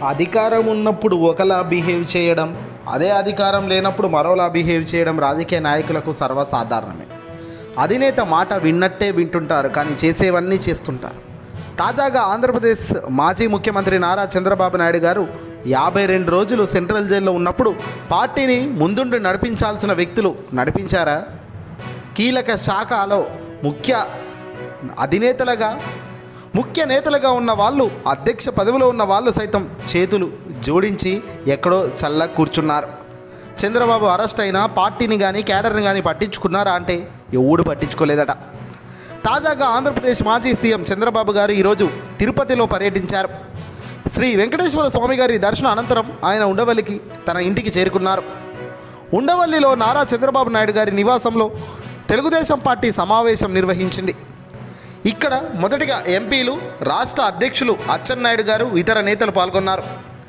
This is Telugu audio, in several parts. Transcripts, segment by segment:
అధికారం ఉన్నప్పుడు ఒకలా బిహేవ్ చేయడం అదే అధికారం లేనప్పుడు మరోలా బిహేవ్ చేయడం రాజకీయ నాయకులకు సర్వసాధారణమే అధినేత మాట విన్నట్టే వింటుంటారు కానీ చేసేవన్నీ చేస్తుంటారు తాజాగా ఆంధ్రప్రదేశ్ మాజీ ముఖ్యమంత్రి నారా చంద్రబాబు నాయుడు గారు యాభై రెండు రోజులు సెంట్రల్ జైల్లో ఉన్నప్పుడు పార్టీని ముందుండి నడిపించాల్సిన వ్యక్తులు నడిపించారా కీలక శాఖలో ముఖ్య అధినేతలుగా ముఖ్య నేతలుగా ఉన్న వాళ్ళు అధ్యక్ష పదవిలో ఉన్న వాళ్ళు సైతం చేతులు జోడించి ఎక్కడో చల్ల కూర్చున్నారు చంద్రబాబు అరెస్ట్ అయినా పార్టీని కానీ క్యాడర్ని కానీ పట్టించుకున్నారా అంటే ఎవడు పట్టించుకోలేదట తాజాగా ఆంధ్రప్రదేశ్ మాజీ సీఎం చంద్రబాబు గారు ఈరోజు తిరుపతిలో పర్యటించారు శ్రీ వెంకటేశ్వర స్వామి గారి దర్శనం అనంతరం ఆయన ఉండవల్లికి తన ఇంటికి చేరుకున్నారు ఉండవల్లిలో నారా చంద్రబాబు నాయుడు గారి నివాసంలో తెలుగుదేశం పార్టీ సమావేశం నిర్వహించింది ఇక్కడ మొదటిగా ఎంపీలు రాష్ట్ర అధ్యక్షులు అచ్చెన్నాయుడు గారు ఇతర నేతలు పాల్గొన్నారు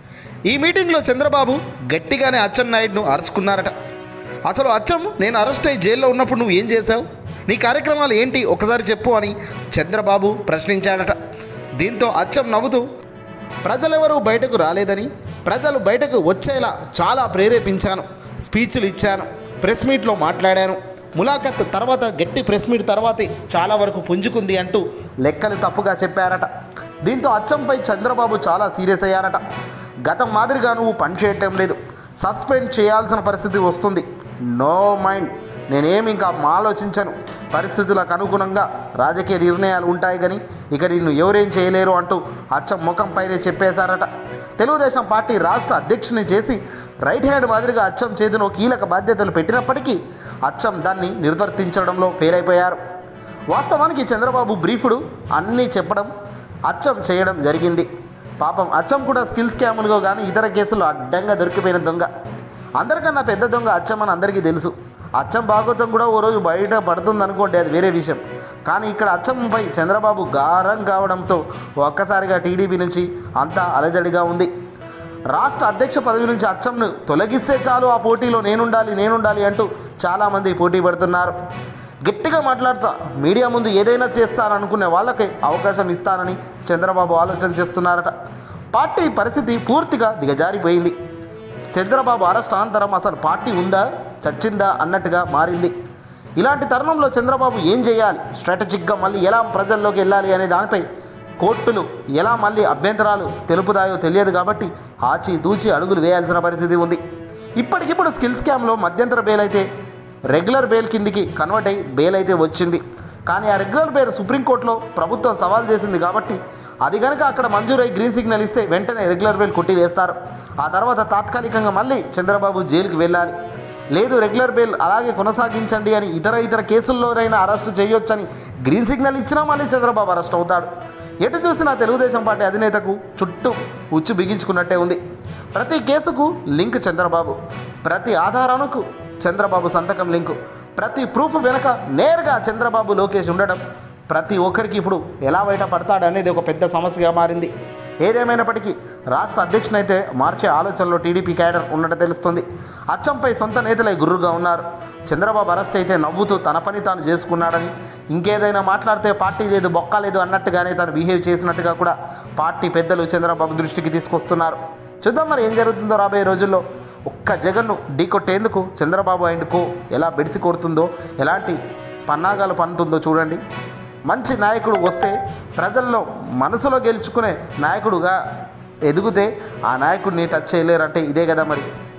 ఈ మీటింగ్లో చంద్రబాబు గట్టిగానే అచ్చెన్నాయుడును అరుచుకున్నారట అసలు అచ్చం నేను అరెస్ట్ అయ్యి జైల్లో ఉన్నప్పుడు నువ్వు ఏం చేశావు నీ కార్యక్రమాలు ఏంటి ఒకసారి చెప్పు అని చంద్రబాబు ప్రశ్నించాడట దీంతో అచ్చం నవ్వుతూ ప్రజలెవరూ బయటకు రాలేదని ప్రజలు బయటకు వచ్చేలా చాలా ప్రేరేపించాను స్పీచ్లు ఇచ్చాను ప్రెస్ మీట్లో మాట్లాడాను ములాఖత్ తర్వాత గట్టి ప్రెస్ మీట్ తర్వాతే చాలా వరకు పుంజుకుంది అంటూ లెక్కలు తప్పుగా చెప్పారట దీంతో అచ్చంపై చంద్రబాబు చాలా సీరియస్ అయ్యారట గతం మాదిరిగా నువ్వు పనిచేయటం లేదు సస్పెండ్ చేయాల్సిన పరిస్థితి వస్తుంది నో మైండ్ నేనేమి ఇంకా ఆలోచించను పరిస్థితులకు అనుగుణంగా రాజకీయ నిర్ణయాలు ఉంటాయి కానీ ఇక నిన్ను ఎవరేం చేయలేరు అంటూ అచ్చం ముఖం పైనే చెప్పేశారట తెలుగుదేశం పార్టీ రాష్ట్ర అధ్యక్షుని చేసి రైట్ హ్యాండ్ మాదిరిగా అచ్చం చేతిలో కీలక బాధ్యతలు పెట్టినప్పటికీ అచ్చం దాన్ని నిర్వర్తించడంలో ఫెయిల్ అయిపోయారు వాస్తవానికి చంద్రబాబు బ్రీఫుడు అన్నీ చెప్పడం అచ్చం చేయడం జరిగింది పాపం అచ్చం కూడా స్కిల్ స్కాములుగా కానీ ఇతర కేసుల్లో అడ్డంగా దొరికిపోయిన దొంగ అందరికన్నా పెద్ద దొంగ అచ్చం అని అందరికీ తెలుసు అచ్చం భాగవతం కూడా ఓ రోజు బయట పడుతుంది అనుకోండి అది వేరే విషయం కానీ ఇక్కడ అచ్చంపై చంద్రబాబు గారం కావడంతో ఒక్కసారిగా టీడీపీ నుంచి అంతా అలజడిగా ఉంది రాష్ట్ర అధ్యక్ష పదవి నుంచి అచ్చంను తొలగిస్తే చాలు ఆ పోటీలో నేనుండాలి నేనుండాలి అంటూ చాలామంది పోటీ పడుతున్నారు గట్టిగా మాట్లాడుతా మీడియా ముందు ఏదైనా చేస్తాననుకునే వాళ్ళకి అవకాశం ఇస్తానని చంద్రబాబు ఆలోచన చేస్తున్నారట పార్టీ పరిస్థితి పూర్తిగా దిగజారిపోయింది చంద్రబాబు అరెస్ట్ అనంతరం అసలు పార్టీ ఉందా చచ్చిందా అన్నట్టుగా మారింది ఇలాంటి తరుణంలో చంద్రబాబు ఏం చేయాలి స్ట్రాటజిక్గా మళ్ళీ ఎలా ప్రజల్లోకి వెళ్ళాలి అనే దానిపై కోర్టులు ఎలా మళ్ళీ అభ్యంతరాలు తెలుపుతాయో తెలియదు కాబట్టి ఆచి దూచి అడుగులు వేయాల్సిన పరిస్థితి ఉంది ఇప్పటికిప్పుడు స్కిల్ స్కామ్లో మధ్యంతర బెయిల్ అయితే రెగ్యులర్ బెయిల్ కిందికి కన్వర్ట్ అయ్యి బెయిల్ అయితే వచ్చింది కానీ ఆ రెగ్యులర్ బెయిల్ సుప్రీంకోర్టులో ప్రభుత్వం సవాల్ చేసింది కాబట్టి అది కనుక అక్కడ మంజూరై గ్రీన్ సిగ్నల్ ఇస్తే వెంటనే రెగ్యులర్ బెయిల్ కొట్టివేస్తారు ఆ తర్వాత తాత్కాలికంగా మళ్ళీ చంద్రబాబు జైలుకి వెళ్ళాలి లేదు రెగ్యులర్ బెయిల్ అలాగే కొనసాగించండి అని ఇతర ఇతర కేసుల్లోనైనా అరెస్టు చేయొచ్చని గ్రీన్ సిగ్నల్ ఇచ్చినా మళ్ళీ చంద్రబాబు అరెస్ట్ అవుతాడు ఎటు చూసినా తెలుగుదేశం పార్టీ అధినేతకు చుట్టూ ఉచ్చు బిగించుకున్నట్టే ఉంది ప్రతి కేసుకు లింక్ చంద్రబాబు ప్రతి ఆధారానికి చంద్రబాబు సంతకం లింకు ప్రతి ప్రూఫ్ వెనక నేరుగా చంద్రబాబు లోకేష్ ఉండడం ప్రతి ఒక్కరికి ఇప్పుడు ఎలా బయట పడతాడు అనేది ఒక పెద్ద సమస్యగా మారింది ఏదేమైనప్పటికీ రాష్ట్ర అధ్యక్షునైతే మార్చే ఆలోచనలో టీడీపీ క్యాడర్ ఉన్నట్టు తెలుస్తుంది అచ్చంపై సొంత నేతలే గుర్రుగా ఉన్నారు చంద్రబాబు అరెస్ట్ అయితే నవ్వుతూ తన పని తాను చేసుకున్నాడని ఇంకేదైనా మాట్లాడితే పార్టీ లేదు బొక్క లేదు అన్నట్టుగానే తను బిహేవ్ చేసినట్టుగా కూడా పార్టీ పెద్దలు చంద్రబాబు దృష్టికి తీసుకొస్తున్నారు చూద్దాం మరి ఏం జరుగుతుందో రాబోయే రోజుల్లో ఒక్క జగన్ను ఢీకొట్టేందుకు చంద్రబాబు అండ్ కో ఎలా బెడిసి కొడుతుందో ఎలాంటి పన్నాగాలు పన్నుతుందో చూడండి మంచి నాయకుడు వస్తే ప్రజల్లో మనసులో గెలుచుకునే నాయకుడుగా ఎదిగితే ఆ నాయకుడిని టచ్ చేయలేరంటే ఇదే కదా మరి